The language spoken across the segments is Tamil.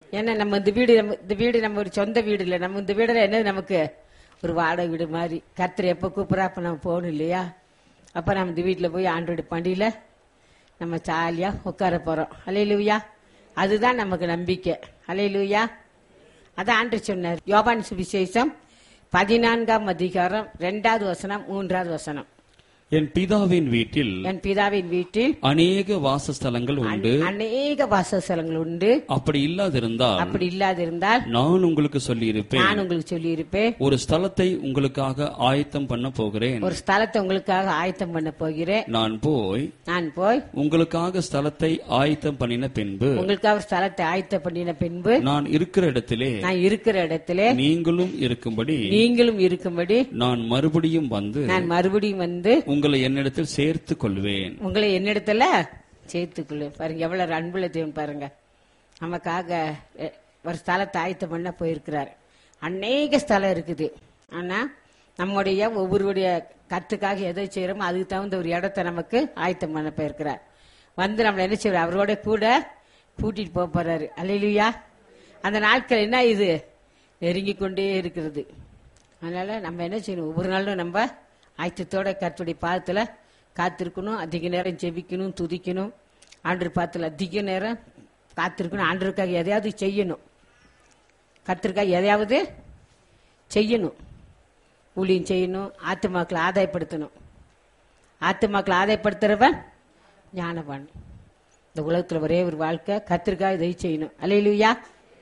ஏன்னா நம்ம இந்த வீடு நம்ம இந்த வீடு நம்ம ஒரு சொந்த வீடு இல்லை நம்ம இந்த வீடுல என்ன நமக்கு ஒரு வாடகை வீடு மாதிரி கர்த்தர் எப்போ கூப்பிட்றா அப்போ நம்ம போகணும் இல்லையா அப்போ நம்ம இந்த வீட்டில் போய் ஆண்டோட பண்டியில் நம்ம ஜாலியாக உட்கார போகிறோம் அலையிலுயா அதுதான் நமக்கு நம்பிக்கை அலையிலுயா அதான் ஆண்டு சொன்னார் யோபான் சுவிசேஷம் பதினான்காம் அதிகாரம் ரெண்டாவது வசனம் மூன்றாவது வசனம் என் பிதாவின் வீட்டில் என் பிதாவின் வீட்டில் அநேக வாசஸ்தலங்கள் உண்டு அநேக வாசஸ்தலங்கள் உண்டு அப்படி இல்லாதிருந்தால் அப்படி இல்லாதிருந்தால் நான் உங்களுக்கு சொல்லியிருப்பேன் நான் உங்களுக்கு சொல்லியிருப்பேன் ஒரு ஸ்தலத்தை உங்களுக்காக ஆயத்தம் பண்ண போகிறேன் ஒரு ஸ்தலத்தை உங்களுக்காக ஆயத்தம் பண்ண போகிறேன் நான் போய் நான் போய் உங்களுக்காக ஸ்தலத்தை ஆயத்தம் பண்ணின பின்பு உங்களுக்காக ஒரு ஸ்தலத்தை ஆயத்தம் பண்ணின பின்பு நான் இருக்கிற இடத்திலே நான் இருக்கிற இடத்திலே நீங்களும் இருக்கும்படி நீங்களும் இருக்கும்படி நான் மறுபடியும் வந்து நான் மறுபடியும் வந்து உங்களை என்னிடத்தில் சேர்த்துக் கொள்வேன் உங்களை என்னிடத்துல சேர்த்துக்கொள்ளு பாருங்க எவ்வளவு அன்புள்ள தேவன் பாருங்க நமக்காக எ- ஒரு ஸ்தலத்தை ஆயத்தம் பண்ண போயிருக்கிறார் அநேக ஸ்தலம் இருக்குது ஆனா நம்முடைய ஒவ்வொருடைய கத்துக்காக எதை செய்யறோமோ அதுக்கு தகுந்த ஒரு இடத்த நமக்கு ஆயத்தம் பண்ண போயிருக்கிறார் வந்து நம்மளை என்ன செய்வார் அவரோட கூட கூட்டிட்டு போக போறாரு அல்லையா அந்த நாட்கள் என்ன இது நெருங்கி கொண்டே இருக்கிறது அதனால நம்ம என்ன செய்யணும் ஒவ்வொரு நாளும் நம்ம ஆயத்தத்தோட கர்த்தருடைய பாதத்துல காத்திருக்கணும் அதிக நேரம் ஜெபிக்கணும் துதிக்கணும் ஆண்டர் பாதத்துல அதிக நேரம் காத்திருக்கணும் ஆண்டருக்காக எதையாவது செய்யணும் கர்த்தருக்காக எதையாவது செய்யணும் ஊழியம் செய்யணும் ஆத்துமாக்களை ஆதாயப்படுத்தணும் ஆத்துமாக்களை ஆதாயப்படுத்துறவன் ஞானவான் இந்த உலகத்துல ஒரே ஒரு வாழ்க்கை கத்திரிக்காய் இதை செய்யணும் அலையிலுயா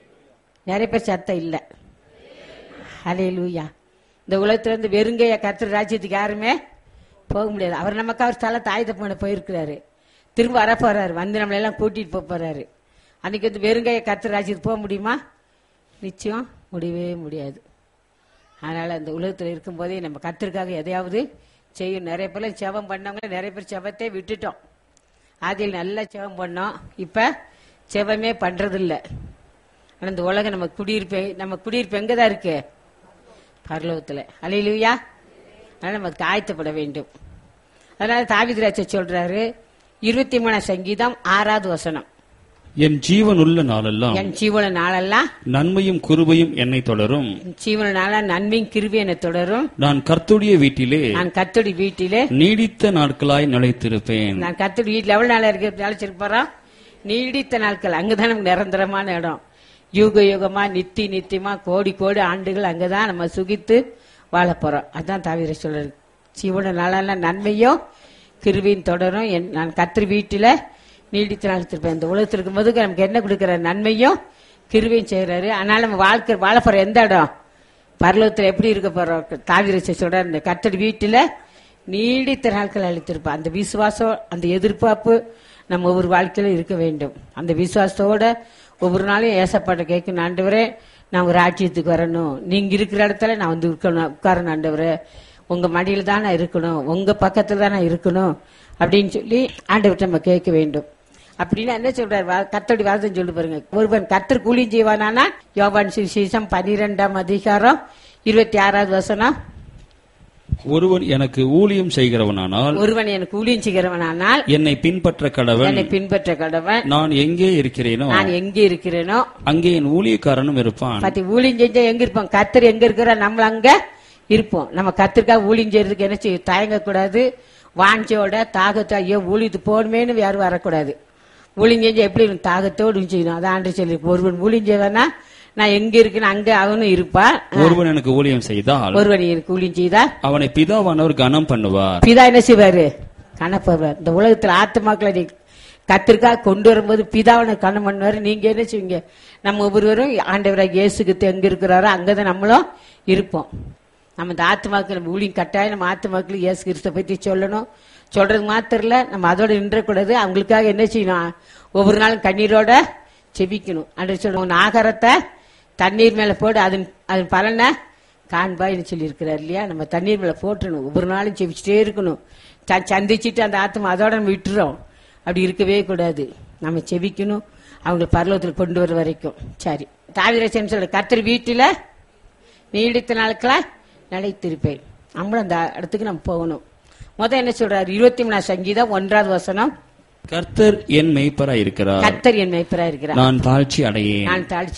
நிறைய பேர் சத்தம் இல்லை அலையிலுயா இந்த உலகத்துல இருந்து வெறுங்கைய கத்திர ராஜ்யத்துக்கு யாருமே போக முடியாது அவர் நமக்கு அவர் ஸ்தலத்தை ஆயுதம் பண்ண போயிருக்கிறாரு திரும்ப வர போறாரு வந்து நம்மளை எல்லாம் கூட்டிட்டு போக போறாரு அன்னைக்கு வந்து வெறுங்கைய கத்திர ராஜ்யத்துக்கு போக முடியுமா நிச்சயம் முடியவே முடியாது அதனால அந்த உலகத்தில் இருக்கும்போதே நம்ம கத்திற்காக எதையாவது செய்யும் நிறைய பேர் செவம் பண்ணவங்க நிறைய பேர் செவத்தை விட்டுட்டோம் ஆதியில் நல்லா செவம் பண்ணோம் இப்ப செவமே பண்றது இல்ல ஆனா இந்த உலகம் நம்ம குடியிருப்பு நம்ம குடியிருப்பு எங்கதான் இருக்கு பரலோகத்துல அலையிலுயா அதனால நமக்கு ஆயத்தப்பட வேண்டும் அதனால தாவிதிராட்ச சொல்றாரு இருபத்தி மூணாம் சங்கீதம் ஆறாவது வசனம் என் ஜீவன் உள்ள நாளெல்லாம் என் ஜீவன நாளெல்லாம் நன்மையும் குருபையும் என்னை தொடரும் என் ஜீவன நாளா நன்மையும் கிருபி என தொடரும் நான் கர்த்துடைய வீட்டிலே நான் கத்துடி வீட்டிலே நீடித்த நாட்களாய் நிலைத்திருப்பேன் நான் கத்துடி வீட்டில் எவ்வளவு நாளா இருக்கு அழைச்சிட்டு போறோம் நீடித்த நாட்கள் அங்கதான் நமக்கு நிரந்தரமான இடம் யுக யுகமா நித்தி நித்தியமா கோடி கோடி ஆண்டுகள் அங்கதான் நம்ம சுகித்து வாழ போறோம் அதான் தாவீர சொல்றது சிவன நாளெல்லாம் நன்மையும் கிருவியும் தொடரும் என் நான் கத்திரி வீட்டில நீடித்த நாள் இருப்பேன் இந்த உலகத்தில் இருக்கும்போது நமக்கு என்ன கொடுக்கிற நன்மையும் கிருவியும் செய்யறாரு அதனால நம்ம வாழ்க்கை வாழ போற எந்த இடம் பரலோகத்தில் எப்படி இருக்க போறோம் தாவிரச சொல்ற இந்த கத்தடி வீட்டுல நீடித்த நாட்கள் அளித்திருப்போம் அந்த விசுவாசம் அந்த எதிர்பார்ப்பு நம்ம ஒவ்வொரு வாழ்க்கையில இருக்க வேண்டும் அந்த விசுவாசத்தோட ஒவ்வொரு நாளும் ஏசப்பாட்ட கேட்கணும் ஆண்டவரே நான் ஒரு ராஜ்யத்துக்கு வரணும் நீங்க இருக்கிற இடத்துல நான் வந்து இருக்கணும் உட்காரணும் ஆண்டவரே உங்க மடியில தான் நான் இருக்கணும் உங்க பக்கத்துல தான் நான் இருக்கணும் அப்படின்னு சொல்லி ஆண்டவர்கிட்ட நம்ம கேட்க வேண்டும் அப்படின்னா என்ன சொல்றாரு வா- கர்த்தருடைய வாதம் சொல்லி பாருங்க ஒருவன் கர்த்தர் கூலி செய்வானானா யோவான் சுவிசேஷம் பனிரெண்டாம் அதிகாரம் இருபத்தி ஆறாவது வசனம் ஒருவன் எனக்கு ஊழியம் செய்கிறவனானால் ஒருவன் எனக்கு ஊழியம் செய்கிறவனானால் என்னை பின்பற்ற கடவன் என்னை பின்பற்ற கடவன் நான் எங்கே இருக்கிறேனோ நான் எங்கே இருக்கிறேனோ அங்கே என் ஊழியக்காரனும் இருப்பான் பத்தி ஊழியம் செஞ்சா எங்க இருப்போம் கத்தர் எங்க இருக்கிற நம்ம அங்க இருப்போம் நம்ம கத்திரிக்காய் ஊழியம் செய்யறதுக்கு என்ன செய்ய தயங்கக்கூடாது வாஞ்சோட தாகத்தோ ஐயோ ஊழியத்து போகணுமேனு யாரும் வரக்கூடாது ஊழியம் செஞ்சா எப்படி இருக்கும்? தாகத்தோடு செய்யணும் அதான் ஆண்டு சொல்லி ஒருவன் ஊழியம் செய்வானா நான் எங்க இருக்கேன்னு அங்க அவனும் இருப்பான் ஒருவன் எனக்கு ஊழியம் செய்தால் ஒருவன் எனக்கு ஊழியம் செய்தா அவனை பிதாவானவர் கனம் பண்ணுவார் பிதா என்ன செய்வாரு கணப்படுவார் இந்த உலகத்துல ஆத்துமாக்களை நீ கத்திரிக்காய் கொண்டு வரும்போது பிதாவனை கணம் பண்ணுவாரு நீங்க என்ன செய்வீங்க நம்ம ஒவ்வொருவரும் ஆண்டவராக இயேசுக்கு எங்க இருக்கிறாரோ அங்கதான் நம்மளும் இருப்போம் நம்ம இந்த ஆத்துமாக்கள் ஊழியம் கட்டாயம் நம்ம ஆத்துமாக்கள் இயேசு கிறிஸ்த பத்தி சொல்லணும் சொல்றது மாத்திரம் இல்ல நம்ம அதோட நின்றக்கூடாது அவங்களுக்காக என்ன செய்யணும் ஒவ்வொரு நாளும் கண்ணீரோட செபிக்கணும் அன்று சொல்லுவோம் உன் ஆகாரத்தை தண்ணீர் மேல போடு அதன் அதன் பலனை காண்பாய்னு சொல்லியிருக்கிறார் இல்லையா நம்ம தண்ணீர் மேல போட்டுணும் ஒவ்வொரு நாளும் செபிச்சுட்டே இருக்கணும் ச- சந்திச்சுட்டு அந்த ஆத்மா அதோட நம்ம விட்டுறோம் அப்படி இருக்கவே கூடாது நம்ம செபிக்கணும் அவங்க பரலோகத்தில் கொண்டு வர வரைக்கும் சரி தாவிரசன் சொல்ற கர்த்தர் வீட்டில நீடித்த நாட்களா நிலைத்திருப்பேன் நம்மளும் அந்த இடத்துக்கு நம்ம போகணும் முத என்ன சொல்றாரு இருபத்தி மூணாம் சங்கீதம் ஒன்றாவது வசனம் கர்த்தர் என் மெய்ப்பராய் இருக்கிறார் கர்த்தர் என் மேய்ப்பரா இருக்கிறார் நான் தாழ்ச்சி அடையேன் நான் தாழ்ச்சி